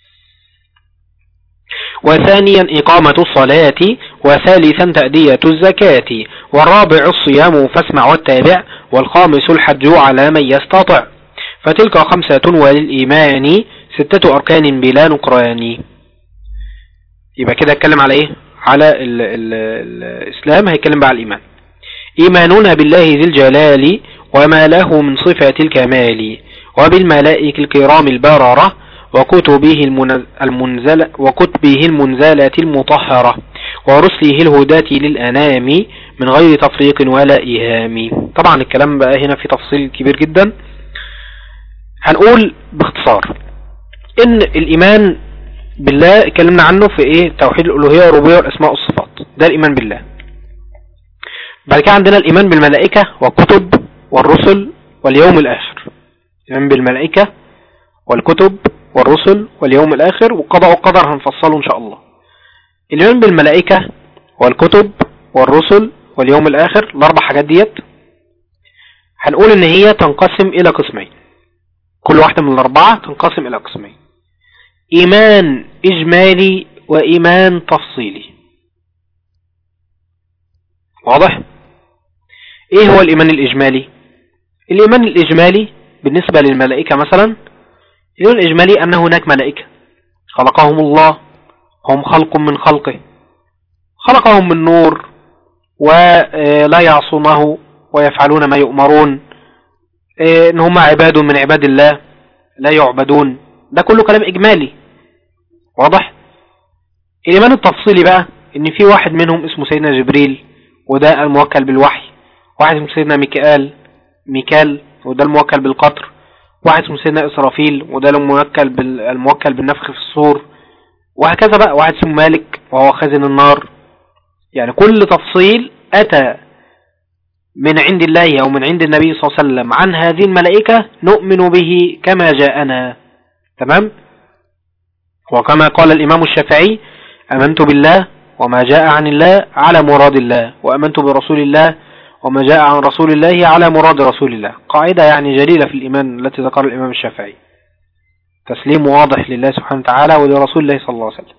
Speaker 4: وثانيا إقامة الصلاة وثالثا تأدية الزكاة والرابع الصيام فاسمع والتابع والخامس الحج على من يستطع فتلك خمسة وللإيمان ستة أركان بلا نقران يبقى كده اتكلم على ايه على ال ال الإسلام هيتكلم بقى على الإيمان إيماننا بالله ذي الجلال وما له من صفة الكمال وبالملائكة الكرام البررة وكتبه المنزلة وكتبه المنزلة المطهرة ورسله الهداة للأنام من غير تفريق ولا إيهام طبعا الكلام بقى هنا في تفصيل كبير جدا هنقول باختصار ان الايمان بالله اتكلمنا عنه في ايه توحيد الالوهيه والربوبيه والاسماء والصفات ده الايمان بالله بعد كده عندنا الايمان بالملائكه والكتب والرسل واليوم الاخر الايمان بالملائكه والكتب والرسل واليوم الاخر والقضاء والقدر هنفصله ان شاء الله الايمان بالملائكه والكتب والرسل واليوم الاخر الاربع حاجات ديت هنقول ان هي تنقسم الى قسمين كل واحدة من الاربعة تنقسم الى قسمين ايمان اجمالي وايمان تفصيلي واضح ايه هو الايمان الاجمالي الايمان الاجمالي بالنسبة للملائكة مثلا الايمان الاجمالي ان هناك ملائكة خلقهم الله هم خلق من خلقه خلقهم من نور ولا يعصونه ويفعلون ما يؤمرون ان هم عباد من عباد الله لا يعبدون ده كله كلام اجمالي واضح الايمان التفصيلي بقى ان في واحد منهم اسمه سيدنا جبريل وده الموكل بالوحي واحد اسمه سيدنا ميكال ميكال وده الموكل بالقطر واحد اسمه سيدنا اسرافيل وده الموكل بال... الموكل بالنفخ في الصور وهكذا بقى واحد اسمه مالك وهو خازن النار يعني كل تفصيل اتى من عند الله أو من عند النبي صلى الله عليه وسلم عن هذه الملائكة نؤمن به كما جاءنا تمام وكما قال الإمام الشافعي أمنت بالله وما جاء عن الله على مراد الله وأمنت برسول الله وما جاء عن رسول الله على مراد رسول الله قاعدة يعني جليلة في الإيمان التي ذكر الإمام الشافعي تسليم واضح لله سبحانه وتعالى ولرسول الله صلى الله عليه وسلم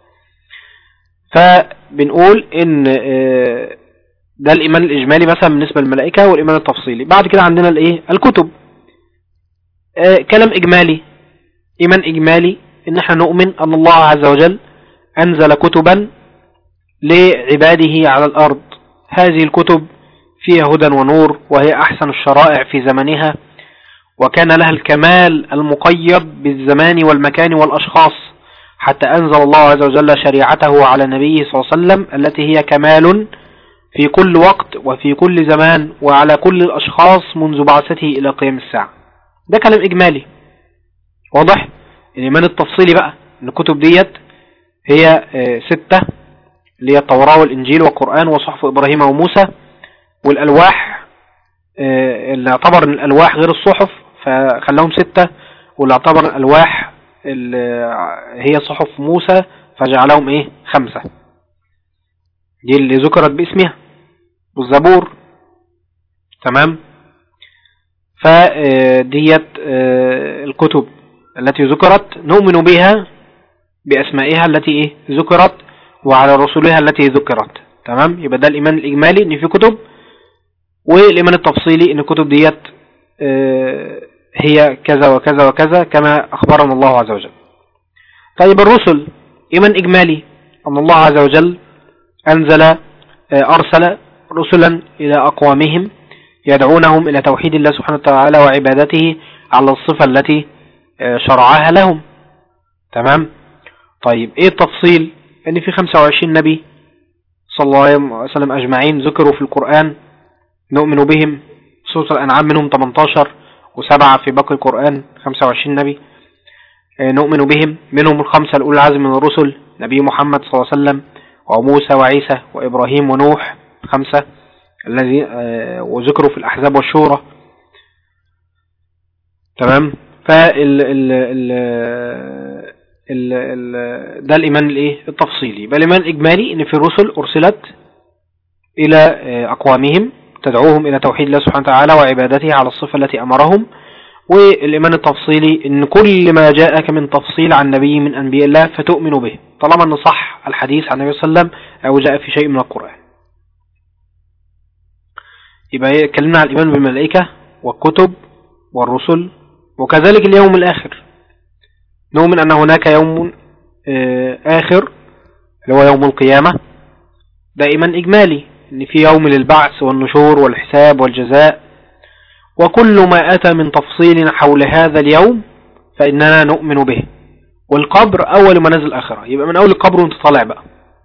Speaker 4: فبنقول إن ده الإيمان الإجمالي مثلا بالنسبة للملائكة والإيمان التفصيلي بعد كده عندنا الإيه الكتب آه كلام إجمالي إيمان إجمالي إن احنا نؤمن أن الله عز وجل أنزل كتبا لعباده على الأرض هذه الكتب فيها هدى ونور وهي أحسن الشرائع في زمنها وكان لها الكمال المقيد بالزمان والمكان والأشخاص حتى أنزل الله عز وجل شريعته على نبيه صلى الله عليه وسلم التي هي كمال في كل وقت وفي كل زمان وعلى كل الأشخاص منذ بعثته إلى قيام الساعة ده كلام إجمالي واضح الإيمان التفصيلي بقى إن الكتب ديت هي ستة اللي هي التوراة والإنجيل والقرآن وصحف إبراهيم وموسى والألواح اللي اعتبر ان الألواح غير الصحف فخلاهم ستة واللي اعتبر الألواح اللي هي صحف موسى فجعلهم ايه خمسة دي اللي ذكرت باسمها والزبور تمام فديت الكتب التي ذكرت نؤمن بها بأسمائها التي ايه ذكرت وعلى رسولها التي ذكرت تمام يبقى ده الإيمان الإجمالي إن في كتب والإيمان التفصيلي إن الكتب ديت هي كذا وكذا وكذا كما أخبرنا الله عز وجل طيب الرسل إيمان إجمالي أن الله عز وجل أنزل أرسل رسلا إلى أقوامهم يدعونهم إلى توحيد الله سبحانه وتعالى وعبادته على الصفة التي شرعها لهم تمام طيب إيه التفصيل أن في 25 نبي صلى الله عليه وسلم أجمعين ذكروا في القرآن نؤمن بهم سورة الأنعام منهم 18 وسبعة في باقي القرآن 25 نبي نؤمن بهم منهم الخمسة الأولى العزم من الرسل نبي محمد صلى الله عليه وسلم وموسى وعيسى وإبراهيم ونوح خمسة الذي وذكروا في الأحزاب والشورى تمام فال ال ال ال ال ده الإيمان الإيه التفصيلي يبقى الإيمان الإجمالي إن في الرسل أرسلت إلى أقوامهم تدعوهم إلى توحيد الله سبحانه وتعالى وعبادته على الصفة التي أمرهم والإيمان التفصيلي إن كل ما جاءك من تفصيل عن نبي من أنبياء الله فتؤمن به طالما أن صح الحديث عن النبي صلى الله عليه وسلم أو جاء في شيء من القرآن يبقى اتكلمنا عن الإيمان بالملائكة والكتب والرسل وكذلك اليوم الآخر نؤمن أن هناك يوم آخر اللي هو يوم القيامة ده إيمان إجمالي ان في يوم للبعث والنشور والحساب والجزاء وكل ما أتى من تفصيل حول هذا اليوم فإننا نؤمن به والقبر أول منازل الآخرة يبقى من أول القبر وانت طالع بقى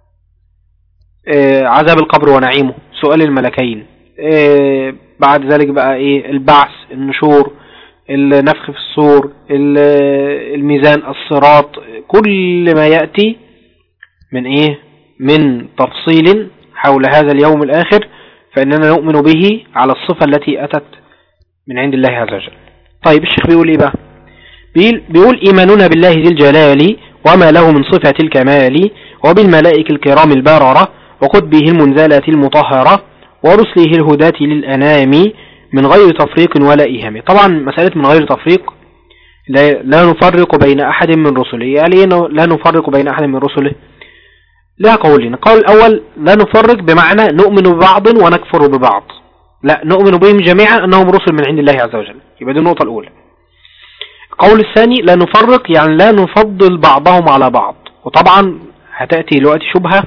Speaker 4: آه عذاب القبر ونعيمه سؤال الملكين آه بعد ذلك بقى ايه البعث النشور النفخ في الصور الميزان الصراط كل ما يأتي من ايه من تفصيل حول هذا اليوم الآخر فإننا نؤمن به على الصفة التي أتت من عند الله عز وجل طيب الشيخ بيقول ايه بقى بيقول إيماننا بالله ذي الجلال وما له من صفة الكمال وبالملائكة الكرام البررة وكتبه المنزلة المطهرة ورسله الهداة للأنام من غير تفريق ولا إيهام طبعا مسألة من غير تفريق لا, لا نفرق بين أحد من رسله يعني لا نفرق بين أحد من رسله لا قولين القول الأول لا نفرق بمعنى نؤمن ببعض ونكفر ببعض لا نؤمن بهم جميعا أنهم رسل من عند الله عز وجل يبقى دي النقطة الأولى القول الثاني لا نفرق يعني لا نفضل بعضهم على بعض وطبعا هتأتي دلوقتي شبهة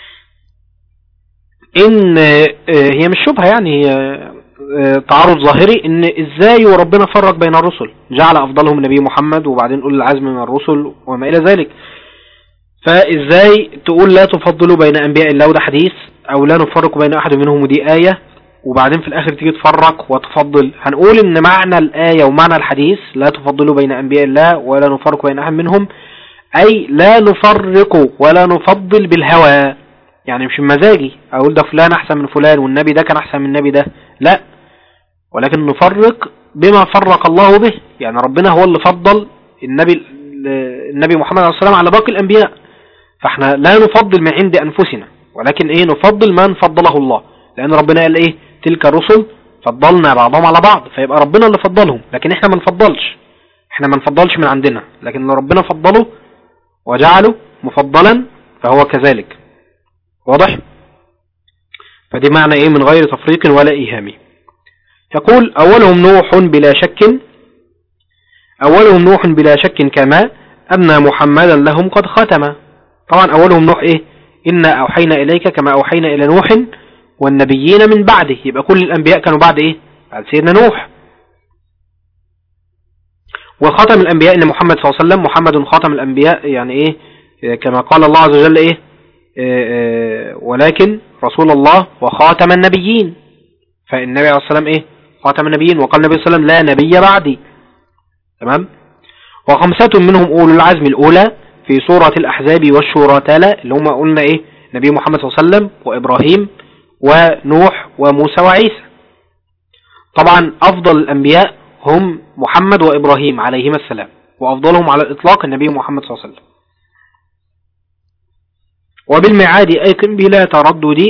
Speaker 4: ان هي مش شبهة يعني هي تعارض ظاهري ان ازاي وربنا فرق بين الرسل جعل افضلهم النبي محمد وبعدين قول العزم من الرسل وما الى ذلك فازاي تقول لا تفضلوا بين انبياء الله وده حديث او لا نفرق بين احد منهم ودي آية وبعدين في الاخر تيجي تفرق وتفضل هنقول ان معنى الآية ومعنى الحديث لا تفضلوا بين انبياء الله ولا نفرق بين احد منهم اي لا نفرق ولا نفضل بالهوى يعني مش مزاجي اقول ده فلان احسن من فلان والنبي ده كان احسن من النبي ده لا ولكن نفرق بما فرق الله به يعني ربنا هو اللي فضل النبي النبي محمد عليه السلام على باقي الانبياء فاحنا لا نفضل من عند انفسنا ولكن ايه نفضل من فضله الله لان ربنا قال ايه تلك الرسل فضلنا بعضهم على بعض فيبقى ربنا اللي فضلهم لكن احنا ما نفضلش احنا ما نفضلش من عندنا لكن لو ربنا فضله وجعله مفضلا فهو كذلك واضح فدي معنى ايه من غير تفريق ولا ايهام يقول اولهم نوح بلا شك اولهم نوح بلا شك كما ان محمدا لهم قد ختم طبعا اولهم نوح ايه انا اوحينا اليك كما اوحينا الى نوح والنبيين من بعده يبقى كل الانبياء كانوا بعد ايه بعد سيدنا نوح وختم الانبياء ان محمد صلى الله عليه وسلم محمد خاتم الانبياء يعني ايه كما قال الله عز وجل ايه ولكن رسول الله وخاتم النبيين فالنبي عليه الصلاة والسلام ايه خاتم النبيين وقال النبي صلى الله عليه وسلم لا نبي بعدي تمام وخمسة منهم أولو العزم الأولى في سورة الأحزاب والشورى تالا اللي هم قلنا ايه نبي محمد صلى الله عليه وسلم وإبراهيم ونوح وموسى وعيسى طبعا أفضل الأنبياء هم محمد وإبراهيم عليهما السلام وأفضلهم على الإطلاق النبي محمد صلى الله عليه وسلم وبالميعاد أيقن بلا تردد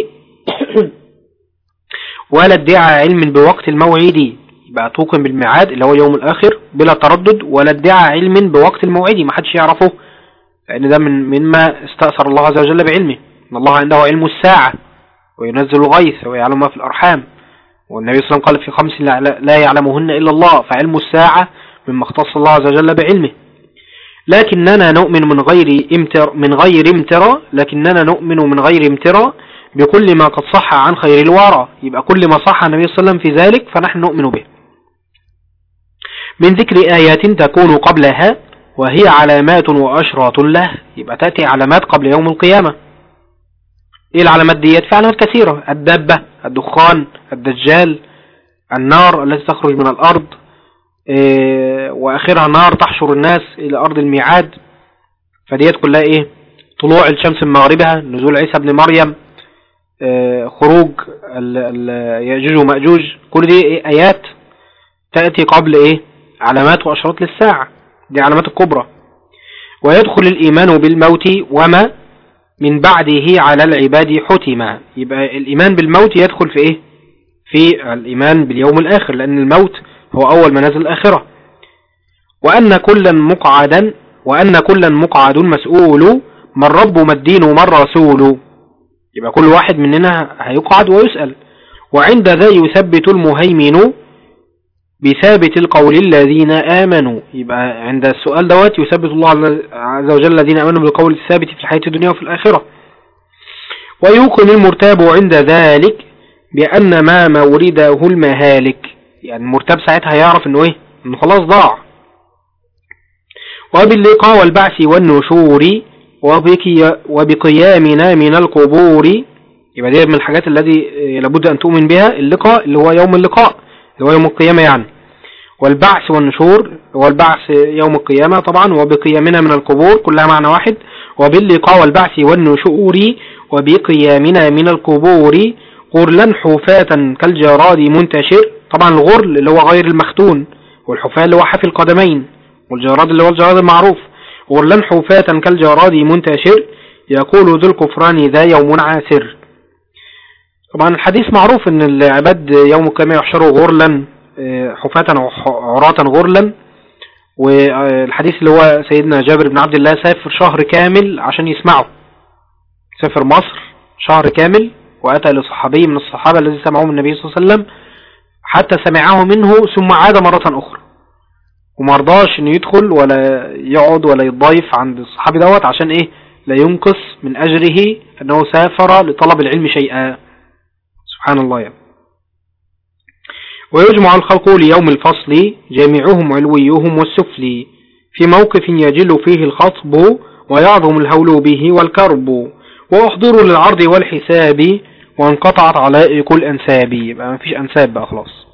Speaker 4: ولا ادعاء علم بوقت الموعد يبقى توقن بالميعاد اللي هو يوم الآخر بلا تردد ولا ادعاء علم بوقت الموعد ما حدش يعرفه لأن ده من مما استأثر الله عز وجل بعلمه إن الله عنده علم الساعة وينزل الغيث ويعلم ما في الأرحام والنبي صلى الله عليه وسلم قال في خمس لا يعلمهن إلا الله فعلم الساعة مما اختص الله عز وجل بعلمه لكننا نؤمن من غير امتر من غير امترى لكننا نؤمن من غير امترى بكل ما قد صح عن خير الورى يبقى كل ما صح النبي صلى الله عليه وسلم في ذلك فنحن نؤمن به من ذكر آيات تكون قبلها وهي علامات وأشراط له يبقى تأتي علامات قبل يوم القيامة ايه العلامات ديت في علامات كثيرة الدابة الدخان الدجال النار التي تخرج من الأرض إيه واخرها نار تحشر الناس الى ارض الميعاد فديت كلها ايه طلوع الشمس من مغربها نزول عيسى ابن مريم إيه خروج ياجوج وماجوج كل دي إيه ايات تاتي قبل ايه علامات واشراط للساعه دي علامات الكبرى ويدخل الايمان بالموت وما من بعده على العباد حتما يبقى الايمان بالموت يدخل في ايه في الايمان باليوم الاخر لان الموت هو أول منازل الآخرة وأن كلا مقعدا وأن كلا مقعد مسؤول من رب ما الدين وما الرسول يبقى كل واحد مننا هيقعد ويسأل وعند ذا يثبت المهيمن بثابت القول الذين آمنوا يبقى عند السؤال دوت يثبت الله عز وجل الذين آمنوا بالقول الثابت في الحياة الدنيا وفي الآخرة ويوقن المرتاب عند ذلك بأن ما مورده المهالك يعني المرتاب ساعتها يعرف انه ايه انه خلاص ضاع وباللقاء والبعث والنشور وبكي وبقيامنا من القبور يبقى دي من الحاجات التي لابد أن تؤمن بها اللقاء اللي هو يوم اللقاء اللي هو يوم القيامة يعني والبعث والنشور هو البعث يوم القيامة طبعا وبقيامنا من القبور كلها معنى واحد وباللقاء والبعث والنشور وبقيامنا من القبور غرلا حفاة كالجراد منتشر طبعا الغرل اللي هو غير المختون والحفاة اللي هو حافي القدمين والجراد اللي هو الجراد المعروف غرلا حفاة كالجراد منتشر يقول ذو الكفران ذا يوم عاسر طبعا الحديث معروف ان العباد يوم القيامة يحشروا غرلا حفاة عراة غرلا والحديث اللي هو سيدنا جابر بن عبد الله سافر شهر كامل عشان يسمعه سافر مصر شهر كامل وأتى لصحابي من الصحابة الذي سمعوه من النبي صلى الله عليه وسلم حتى سمعه منه ثم عاد مرة أخرى ومرضاش انه يدخل ولا يقعد ولا يتضايف عند الصحابي دوت عشان ايه لا ينقص من اجره انه سافر لطلب العلم شيئا سبحان الله يعني ويجمع الخلق ليوم الفصل جامعهم علويهم والسفلي في موقف يجل فيه الخطب ويعظم الهول به والكرب وأحضروا للعرض والحساب وانقطعت علائق الأنساب يبقى ما فيش أنساب بقى خلاص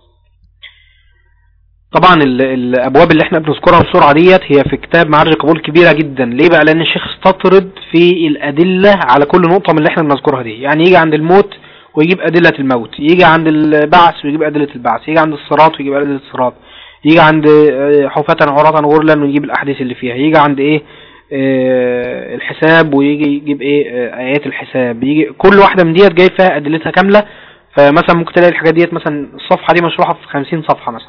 Speaker 4: طبعا الأبواب اللي احنا بنذكرها بسرعة ديت هي في كتاب معارج القبول كبيرة جدا ليه بقى لأن الشيخ استطرد في الأدلة على كل نقطة من اللي احنا بنذكرها دي يعني يجي عند الموت ويجيب أدلة الموت يجي عند البعث ويجيب أدلة البعث يجي عند الصراط ويجيب أدلة الصراط يجي عند حفاة عراة غرلا ويجيب الأحاديث اللي فيها يجي عند إيه اه الحساب ويجي يجيب إيه اه آيات الحساب يجي كل واحدة من ديت جايب فيها أدلتها كاملة فمثلا ممكن تلاقي الحاجات ديت مثلا الصفحة دي مشروحة في 50 صفحة مثلا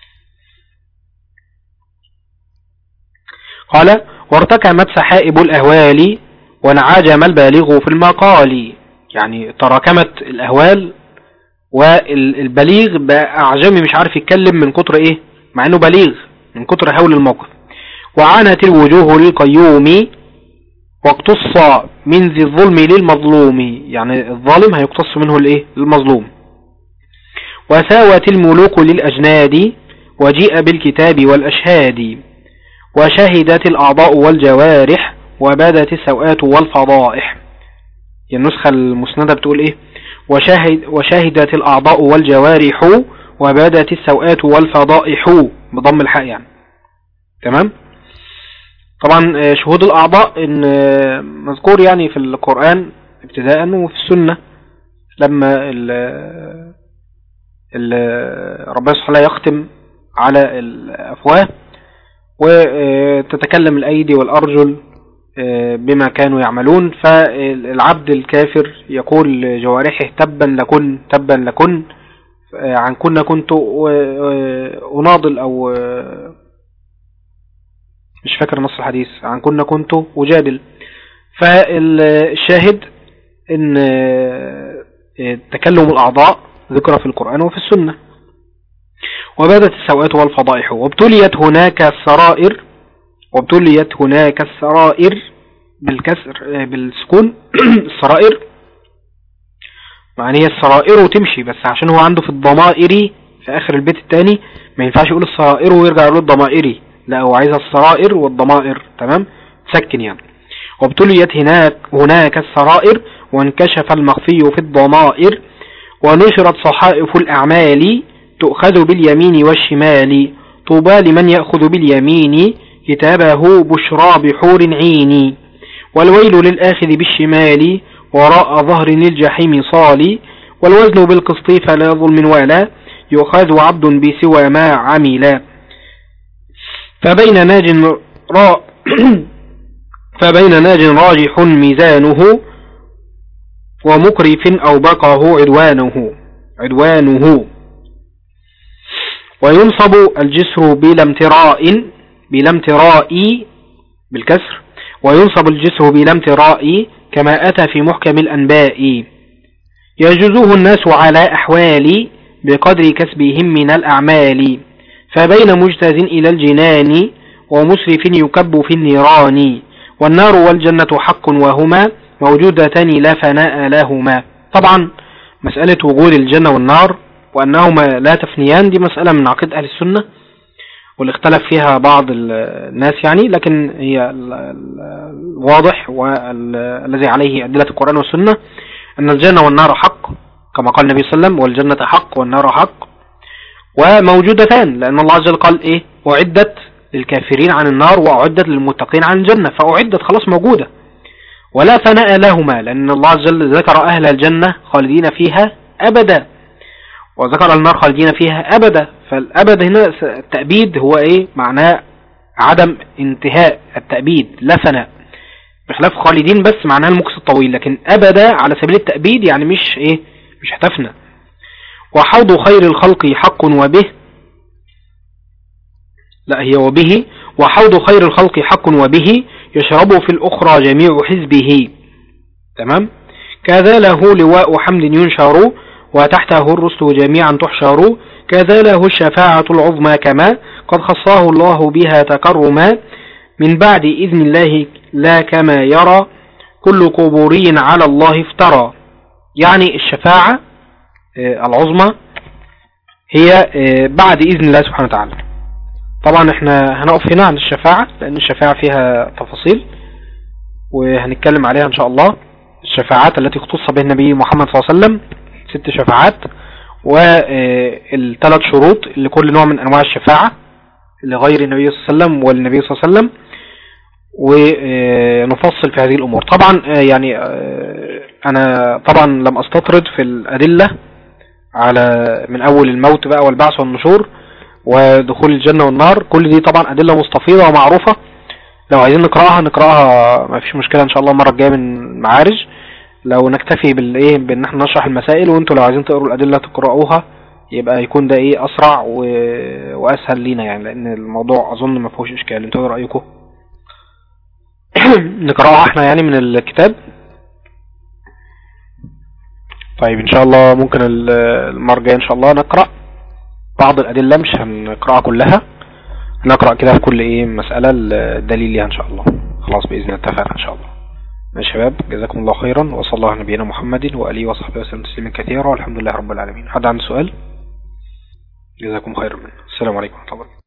Speaker 4: قال وارتكمت سحائب الأهوال وانعجم البالغ في المقال يعني تراكمت الأهوال والبليغ بقى أعجمي مش عارف يتكلم من كتر إيه مع إنه بليغ من كتر هول الموقف وعانت الوجوه للقيوم واقتص من ذي الظلم للمظلوم يعني الظالم هيقتص منه الإيه المظلوم وساوت الملوك للأجناد وجيء بالكتاب والأشهاد وشهدت الأعضاء والجوارح وبدت السوءات والفضائح النسخة المسندة بتقول ايه وشاهد وشاهدت الأعضاء والجوارح وبدت السوءات والفضائح بضم الحاء يعني تمام طبعا شهود الأعضاء إن مذكور يعني في القرآن ابتداء وفي السنة لما ال ال ربنا سبحانه يختم على الأفواه وتتكلم الأيدي والأرجل بما كانوا يعملون فالعبد الكافر يقول لجوارحه تبا لكن تبا لكن عن كنا كنت أناضل أو مش فاكر نص الحديث عن كنا كنت أجادل فالشاهد ان تكلم الأعضاء ذكر في القرآن وفي السنة وبدت السوءات والفضائح وابتليت هناك السرائر وابتليت هناك السرائر بالكسر بالسكون السرائر يعني هي السرائر تمشي بس عشان هو عنده في الضمائر في آخر البيت الثاني ما ينفعش يقول السرائر ويرجع يقول الضمائري لا هو عايزها السرائر والضمائر تمام سكن يعني وابتليت هناك هناك السرائر وانكشف المخفي في الضمائر ونشرت صحائف الأعمال تؤخذ باليمين والشمال طوبى لمن يأخذ باليمين كتابه بشرى بحور عين والويل للآخذ بالشمال وراء ظهر الجحيم صال والوزن بالقسط فلا ظلم ولا يؤخذ عبد بسوى ما عمل فبين ناج را فبين ناج راجح ميزانه ومكرف أو بقاه عدوانه عدوانه وينصب الجسر بلا امتراء بلا امتراء بالكسر وينصب الجسر بلا امتراء كما أتى في محكم الأنباء يجوزه الناس على أحوال بقدر كسبهم من الأعمال فبين مجتاز إلى الجنان ومسرف يكب في النيران والنار والجنة حق وهما موجودتان لا فناء لهما طبعا مسألة وجود الجنة والنار وأنهما لا تفنيان دي مسألة من عقيدة أهل السنة واللي اختلف فيها بعض الناس يعني لكن هي الواضح والذي عليه أدلة القرآن والسنة أن الجنة والنار حق كما قال النبي صلى الله عليه وسلم والجنة حق والنار حق وموجودتان لأن الله عز وجل قال إيه أعدت للكافرين عن النار وأعدت للمتقين عن الجنة فأعدت خلاص موجودة ولا ثناء لهما لأن الله عز وجل ذكر أهل الجنة خالدين فيها أبدا وذكر النار خالدين فيها أبدا فالأبد هنا التأبيد هو إيه معناه عدم انتهاء التأبيد لا فناء بخلاف خالدين بس معناه المكس الطويل لكن أبدا على سبيل التأبيد يعني مش إيه مش هتفنى وحوض خير الخلق حق وبه لا هي وبه وحوض خير الخلق حق وبه يشرب في الأخرى جميع حزبه تمام كذا له لواء حمد ينشر وتحته الرسل جميعا تحشر كذا له الشفاعة العظمى كما قد خصاه الله بها تكرما من بعد إذن الله لا كما يرى كل قبوري على الله افترى يعني الشفاعة العظمى هي بعد إذن الله سبحانه وتعالى طبعا احنا هنقف هنا عن الشفاعة لأن الشفاعة فيها تفاصيل وهنتكلم عليها إن شاء الله الشفاعات التي اختص بها النبي محمد صلى الله عليه وسلم ست شفاعات والثلاث شروط لكل نوع من أنواع الشفاعة لغير النبي صلى الله عليه وسلم والنبي صلى الله عليه وسلم ونفصل في هذه الأمور طبعا يعني أنا طبعا لم أستطرد في الأدلة على من أول الموت بقى والبعث والنشور ودخول الجنة والنار كل دي طبعا أدلة مستفيضة ومعروفة لو عايزين نقرأها نقرأها ما فيش مشكلة إن شاء الله المرة الجاية من معارج لو نكتفي بالايه بان احنا نشرح المسائل وانتوا لو عايزين تقروا الادله تقرأوها يبقى يكون ده ايه اسرع و... واسهل لينا يعني لان الموضوع اظن ما فيهوش اشكال انتوا ايه رايكم نقرأها احنا يعني من الكتاب طيب ان شاء الله ممكن المرة الجاية ان شاء الله نقرأ بعض الادلة مش هنقرأها كلها هنقرأ كده في كل ايه مسألة الدليل ليها ان شاء الله خلاص بإذن الله اتفقنا ان شاء الله يا شباب جزاكم الله خيرا وصلى الله على نبينا محمد وآله وصحبه وسلم تسليما كثيرا والحمد لله رب العالمين حد عنده سؤال جزاكم خيرا السلام عليكم ورحمة الله